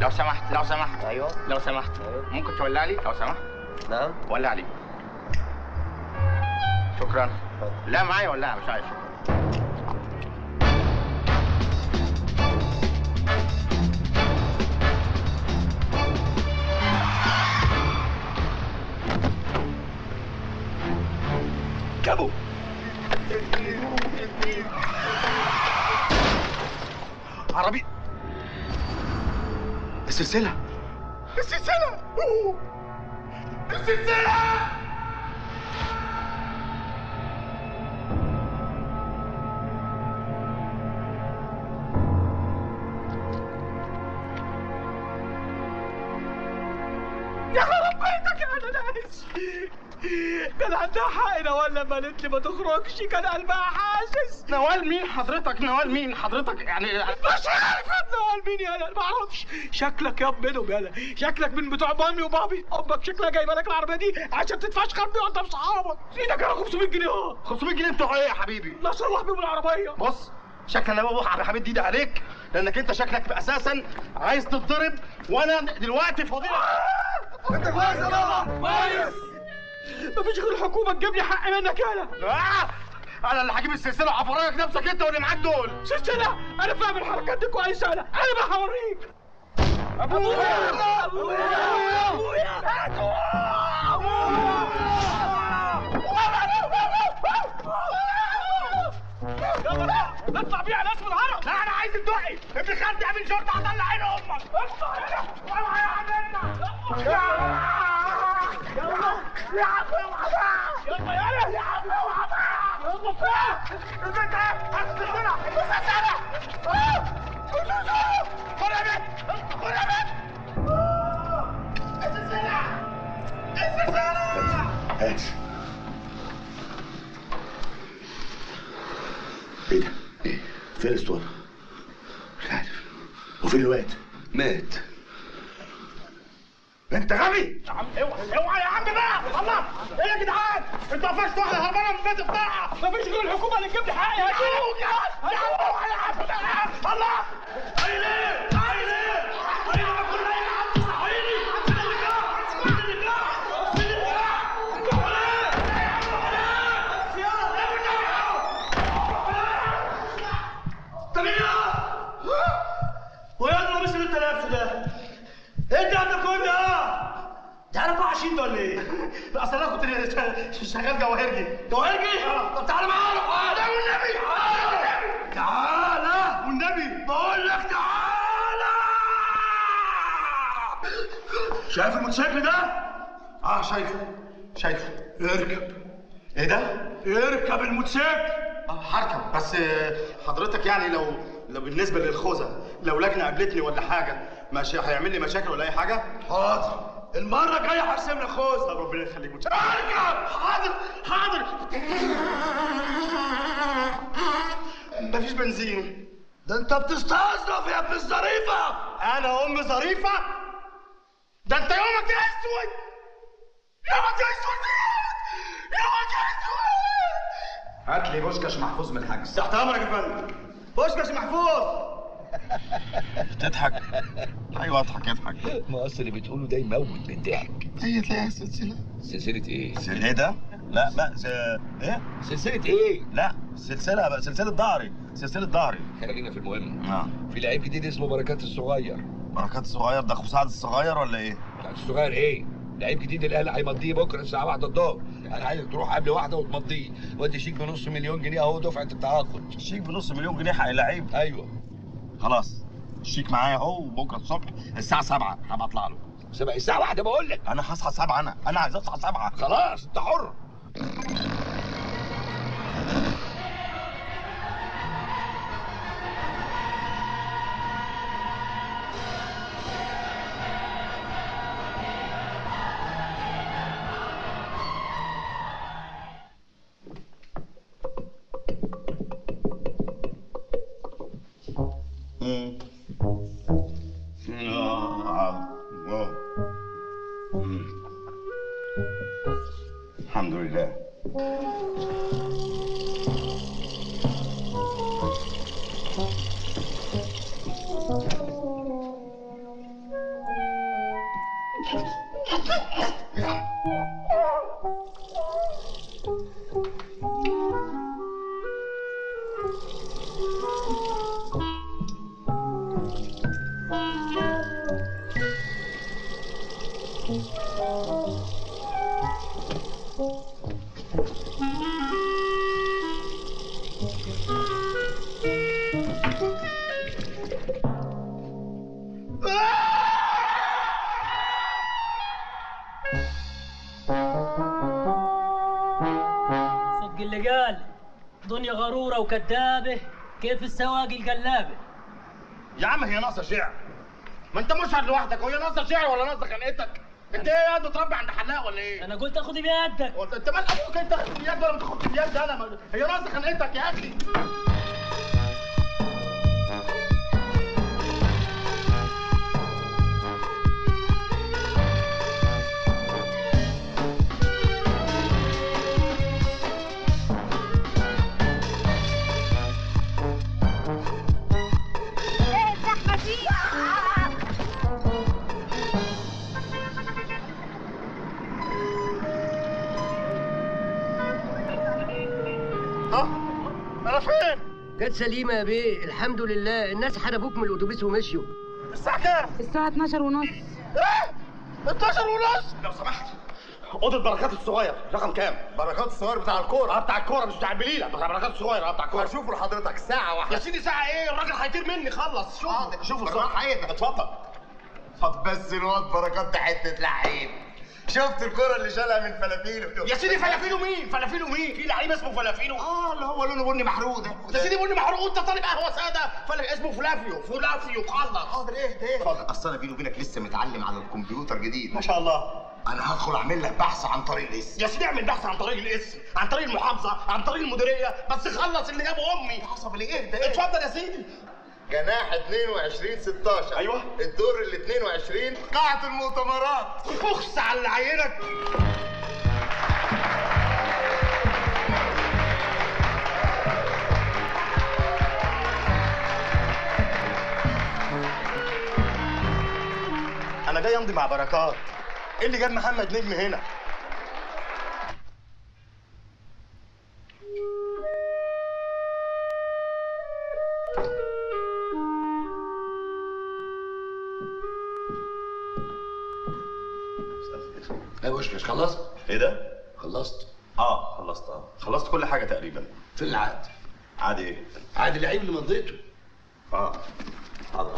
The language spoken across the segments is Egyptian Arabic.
لو سمحت لو سمحت ايوه لو سمحت ممكن تولع لي لو سمحت نعم ولع لي شكرا لا معايا ولا مش عايز شكرا جابوا عربي السلسلة السلسلة السلسلة يا خرب بيتك يا ناس كان عندها حق نوال لما قالت لي ما تخرجش كان قلبها حاسس نوال مين حضرتك نوال مين حضرتك يعني مش عارف نوال مين يالا ما اعرفش شكلك يا منهم يالا شكلك من بتوع مامي وبابي امك شكلها جايبه لك العربيه دي عشان تتفشخر بيها وانت بصحابك ايدك يا 500 جنيه اهو 500 جنيه بتوع ايه يا حبيبي لا صلح بيهم العربيه بص شكل انا بابا على حبيب دي عليك لانك انت شكلك اساسا عايز تتضرب وانا دلوقتي فاضي انت كويس يا بابا كويس مفيش غير الحكومه تجيب لي حق منك يالا آه! انا اللي هجيب السلسله وهفرجك نفسك انت واللي معاك دول سلسله انا فاهم الحركات دي كويس انا انا بقى هوريك ابويا ابويا ابويا يلا نطلع بيها ناس من الهرم لا انا عايز الدقي ابن خالتي عامل شرطه هطلع عين امك اطلع هنا اوعى يا عمنا يلا يا عم اوعى يلا يلا يا عم اوعى يلا فين انت هات السلسله السلسله السلسله خد يا بنت خد يا بنت السلسله السلسله هات ايه ده؟ ايه؟ فين الاسطوانة؟ مش عارف وفين الواد؟ مات انت غبي يا عم اوعى اوعى يا عم بقى الله ايه يا جدعان انتوا قفشتوا واحده هربانه من البيت بتاعها مفيش غير الحكومه اللي تجيب لي حقي يا أبوك يا عم يا عم اوعى يا عم بقى. الله عيني عيني عيني ما كنا يا عم عيني من النكاح من النكاح من النكاح ويا ابني مش اللي انت لابسه ده انت عندك كام يا ده 24 ده ولا ايه؟ اصل انا كنت شغال جواهرجي جواهرجي؟ طب تعالى معانا تعالى والنبي تعالى والنبي بقول لك تعالى شايف الموتوسيكل ده؟ اه شايفه شايفه اركب ايه ده؟ اركب الموتوسيكل اه هركب بس آه، حضرتك يعني لو لو بالنسبه للخوذه لو لجنه قابلتني ولا حاجه مش هيعمل لي مشاكل ولا اي حاجه حاضر المرة الجاية هرسم لك خوذ طب ربنا يخليك متشكر اركب حاضر حاضر مفيش بنزين ده انت بتستظرف يا ابن الظريفة انا ام ظريفه ده انت يومك اسود يومك اسود يومك اسود هات لي بوشكاش محفوظ من الحجز تحت امرك يا فندم بوشكاش محفوظ تضحك ايوه اضحك اضحك ما اصل اللي بتقوله ده يموت من الضحك هي تلاقيها سلسلة سلسلة ايه؟ ايه ده؟ لا لا س... ايه؟ سلسلة ايه؟ لا سلسلة بقى سلسلة ظهري سلسلة ظهري خلينا في المهم اه في لعيب جديد اسمه بركات الصغير بركات الصغير ده اخو سعد الصغير ولا ايه؟ بركات الصغير ايه؟ لعيب جديد الاهلي هيمضيه بكره الساعه 1 الظهر انا عايزك تروح قبل واحده وتمضيه وادي شيك بنص مليون جنيه اهو دفعه التعاقد شيك بنص مليون جنيه حق لعيب ايوه خلاص الشيك معايا اهو وبكره الصبح الساعة 7 هبقى اطلع له سبع الساعه واحدة بقول لك انا هصحى 7 انا انا عايز اصحى 7 خلاص انت حر مم. آه. آه. مم. الحمد لله صدق اللي قال دنيا غرورة وكذابة كيف السواق القلابة يا عم هي ناقصه شعر ما انت مشهد لوحدك وهي ناقصه شعر ولا ناقصه خنقتك انت ايه يا متربي عند حلاق ولا ايه أنا قلت أخذ بيدك قلت انت مال ابوك انت تاخد بيد ولا ما تاخدش بيد انا ما- هي ناقصه خنقتك يا اخي ايه الزحمة دي؟ ها انا فين جت سليمة يا بيه الحمد لله الناس حدفوك من الأتوبيس ومشيوا الساعه كام الساعة 12 ونص ايه 12 ونص لو سمحت اوضه بركات الصغير رقم كام بركات الصغير بتاع الكوره اه بتاع الكوره مش بتاع البليله بتاع بركات الصغير اه بتاع الكوره هشوفه لحضرتك ساعه واحده يا سيدي ساعه ايه الراجل هيطير مني خلص شوفه شوفه الصراحه حقيقة اتفضل طب بس الواد بركات ده حته لعيب شفت الكرة اللي شالها من فلافيلو يا سيدي فلافيلو مين فلافيلو مين في لعيب اسمه فلافيلو اه اللي هو لونه بني محروق ده يا سيدي بني محروق انت طالب قهوه ساده فلا اسمه فلافيو فلافيو خلص حاضر ايه ده اتفضل اصل انا بيني وبينك لسه متعلم على الكمبيوتر جديد ما شاء الله انا هدخل اعمل لك بحث عن طريق الاسم يا سيدي اعمل بحث عن طريق الاسم عن طريق المحافظه عن طريق المديريه بس خلص اللي جابه امي حصل لي ايه ده اتفضل يا سيدي جناح 22 16 أيوة. الدور ال 22 قاعة المؤتمرات اخس على اللي عينك انا جاي امضي مع بركات ايه اللي جاب محمد نجم هنا يا بوشكش خلصت؟ ايه ده؟ خلصت اه خلصت اه خلصت كل حاجه تقريبا في العقد عادي ايه؟ عقد اللعيب اللي مضيته اه حاضر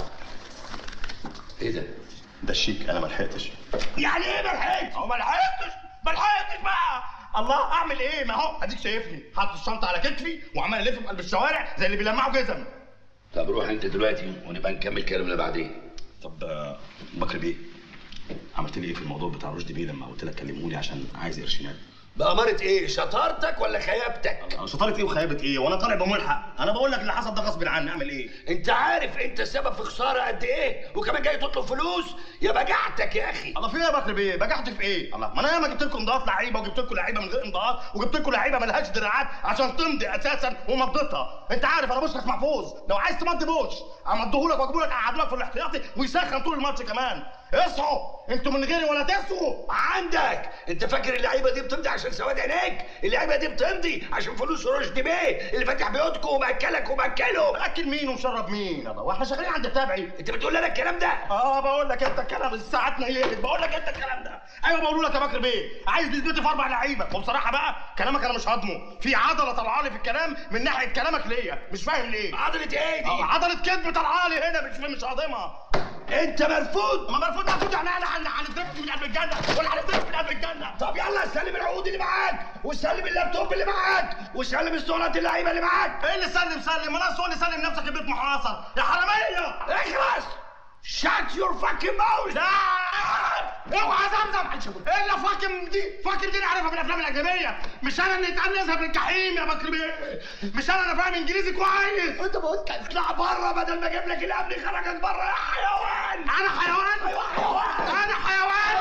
ايه ده؟ ده الشيك انا ما لحقتش يعني ايه ما لحقتش؟ هو ما لحقتش ما لحقتش بقى الله اعمل ايه ما هو اديك شايفني حاطط الشنطه على كتفي وعمال الف في قلب الشوارع زي اللي بيلمعوا جزم طب روح انت دلوقتي ونبقى نكمل كلامنا بعدين طب آه، بكر بيه عملت لي ايه في الموضوع بتاع رشدي بيه لما قلت لك كلموني عشان عايز قرشينات بأمارة ايه؟ شطارتك ولا خيابتك؟ شطارة ايه وخيابة ايه وانا طالع بملحق انا بقول لك اللي حصل ده غصب عني اعمل ايه انت عارف انت السبب في خسارة قد ايه؟ وكمان جاي تطلب فلوس؟ يا بجعتك يا اخي الله في ايه يا بكر بيه بجحت في ايه الله ما انا ياما جبت لكم امضاءات لعيبه وجبت لكم لعيبه من غير امضاءات وجبت لكم لعيبه ملهاش دراعات عشان تمضي اساسا ومضيتها انت عارف انا بوشك محفوظ لو عايز تمضي بوش امضيهولك واجيبهولك اقعدهولك في الاحتياطي ويسخن طول الماتش كمان اصحوا انتوا من غيري ولا تسعوا عندك انت فاكر اللعيبه دي بتمضي عشان سواد عينيك اللعيبه دي بتمضي عشان فلوس رشدي بيه اللي فاتح بيوتكم ومأكلك ومأكله اكل مين ومشرب مين الله واحنا شغالين عند التابعي انت بتقول لنا الكلام ده اه بقول لك انت الكلام الساعات نيلت بقول لك انت الكلام ده ايوه بقول لك يا بكر بيه عايز نثبتي في اربع لعيبه وبصراحه بقى كلامك انا مش هضمه في عضله طالعه لي في الكلام من ناحيه كلامك ليا مش فاهم ليه عضلة ايه دي آه، عضله كذب طالعه لي هنا مش مش هضمها انت مرفوض ما مرفوض مرفوض يعني انا هن- هنترفد من قلب الجنه ولا هنترفد من قلب الجنه طب يلا سلم العقود اللي معاك وسلم اللابتوب اللي معاك وسلم اسطوانات اللعيبه اللي معاك ايه اللي سلم سلم ما ناقص هو اللي سلم نفسك البيت محاصر يا حراميه اخلص شات يور فاكينج ماوث لا اوعى زمزم الا فاكم دي فاكم دي نعرفها من الافلام الاجنبيه مش انا اللي اتقال يذهب للجحيم يا بكر بيه مش انا انا فاهم انجليزي كويس انت قلت اطلع بره بدل ما اجيب لك اللي قبل خرجك بره يا حيوان انا حيوان ايوه حيوان انا حيوان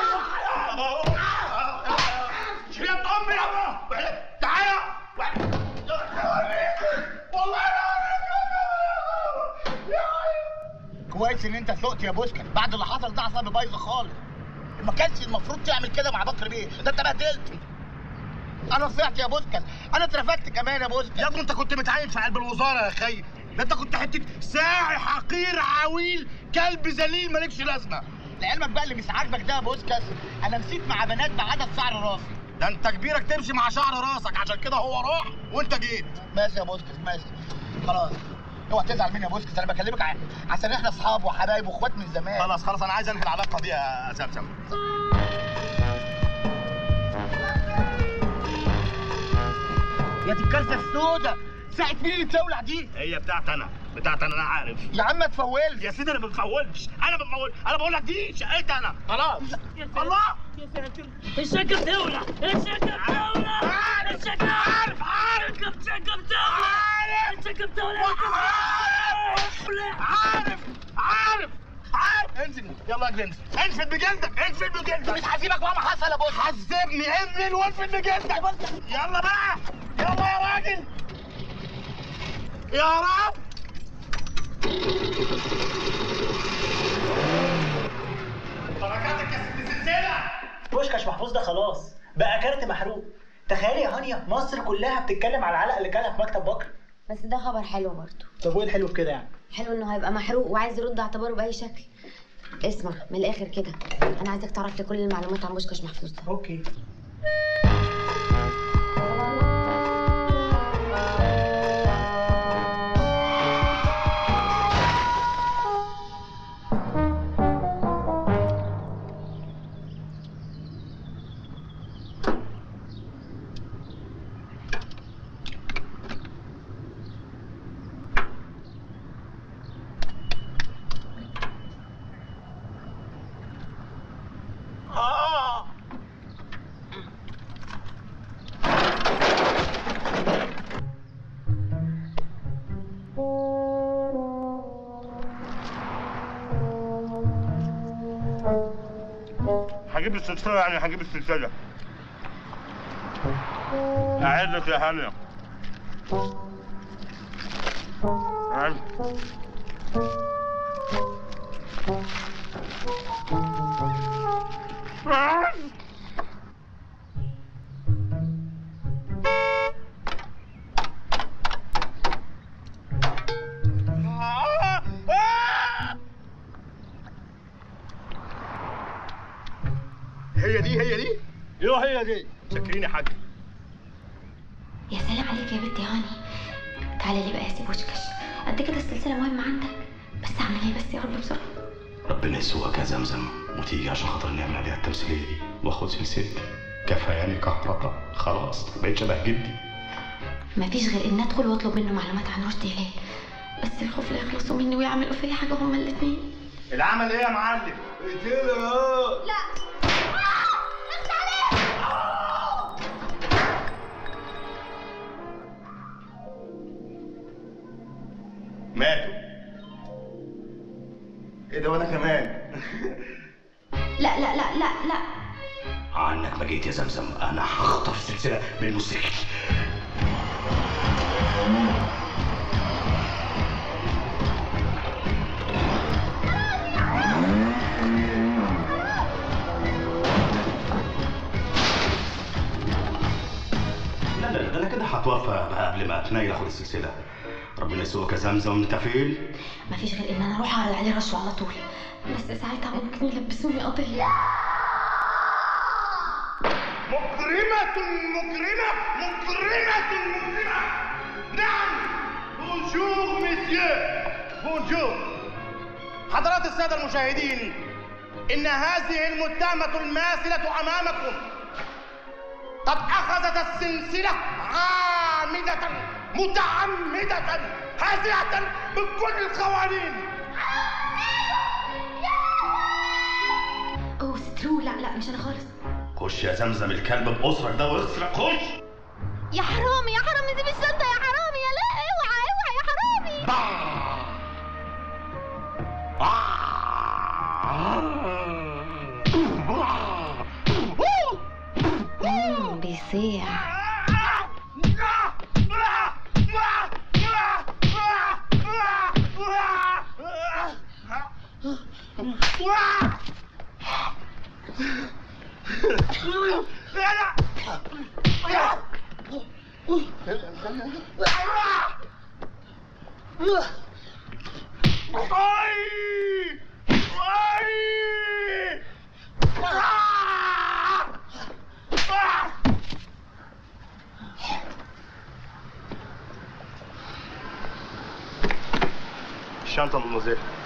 شريط امي يا تعالى والله كويس ان انت سقت يا بوسكن بعد اللي حصل ده اعصابي بايظه خالص ما كانش المفروض تعمل كده مع بكر بيه ده انت بهدلت انا صيحت يا بوسكن انا اترفدت كمان يا بوسكن يا ابني انت كنت متعين في قلب الوزاره يا خي ده انت كنت حته ساعي حقير عويل كلب ذليل مالكش لازمه لعلمك بقى اللي مش عاجبك ده يا بوسكس انا مسيت مع بنات بعدد شعر راسي ده انت كبيرك تمشي مع شعر راسك عشان كده هو راح وانت جيت ماشي يا بوسكس ماشي خلاص اوعى تزعل مني يا بوسكس انا بكلمك ع- عشان احنا اصحاب وحبايب واخوات من زمان خلاص خلاص انا عايز انهي العلاقه دي يا سمسم يا دي الكارثه السوداء ساعة مين اللي تولع دي؟ هي بتاعت انا بتاعت انا انا عارف يا عم ما تفولش يا سيدي انا ما بفولش انا بفول انا بقول لك دي شقتي انا خلاص الله الشقة بتولع الشقة بتولع الشقة عارف عارف الشقة بتولع الشقة بتولع عارف عارف عارف انزل يلا اجري انزل انفد بجلدك انفد بجلدك مش هسيبك مهما حصل يا بوس حذبني انزل وانفد بجلدك يلا بقى يلا يا راجل يا رب بركاتك يا ست سلسله بوشكاش محفوظ ده خلاص بقى كارت محروق تخيلي يا هانيا مصر كلها بتتكلم على العلقه اللي كانها في مكتب بكر بس ده خبر حلو برضه طب وايه الحلو في كده يعني حلو انه هيبقى محروق وعايز يرد اعتباره باي شكل اسمع من الاخر كده انا عايزك تعرف لي كل المعلومات عن بوشكاش محفوظ ده اوكي هجيب السلسله يعني هجيب السلسله اعد لك يا هانيا أعد. أعد. هي دي هي دي ايوه هي دي شاكرين يا حاج يا سلام عليك يا بنت يا هاني تعالى لي بقى يا سي بوشكاش قد كده السلسله مهمه عندك بس اعمل ايه بس يا رب بسرعه ربنا يسوقك يا زمزم وتيجي عشان خاطر نعمل عليها التمثيليه دي واخد سلسلتي كفاياني كهرباء خلاص بقيت شبه جدي مفيش غير ان ادخل واطلب منه معلومات عن رشدي هلال بس الخوف لا يخلصوا مني ويعملوا فيا حاجه هما الاتنين العمل ايه يا معلم؟ اقتله لا ماتوا ايه ده وانا كمان لا لا لا لا لا عنك ما جيت يا زمزم انا هخطف سلسله من الموسيقى لا لا ده انا كده هتوفى بقى قبل ما اتنيل اخد السلسله ربنا يسوقك يا زمزم انت فين؟ مفيش غير ان انا اروح اعرض عليه رشوه على طول بس ساعتها ممكن يلبسوني قضيه مكرمة مكرمة مكرمة مكرمة نعم بونجور مسيو بونجور حضرات السادة المشاهدين إن هذه المتهمة الماثلة أمامكم قد أخذت السلسلة عامدة متعمدة هازئة بكل القوانين اوه سترو لا لا مش انا خالص خش يا زمزم الكلب بأسرك ده واغسرك خش يا حرامي يا حرامي سيب الشنطه يا حرامي يا لا اوعى اوعى يا حرامي مم، بيصيع أي أي آه! آه! الشنطة مدموزيل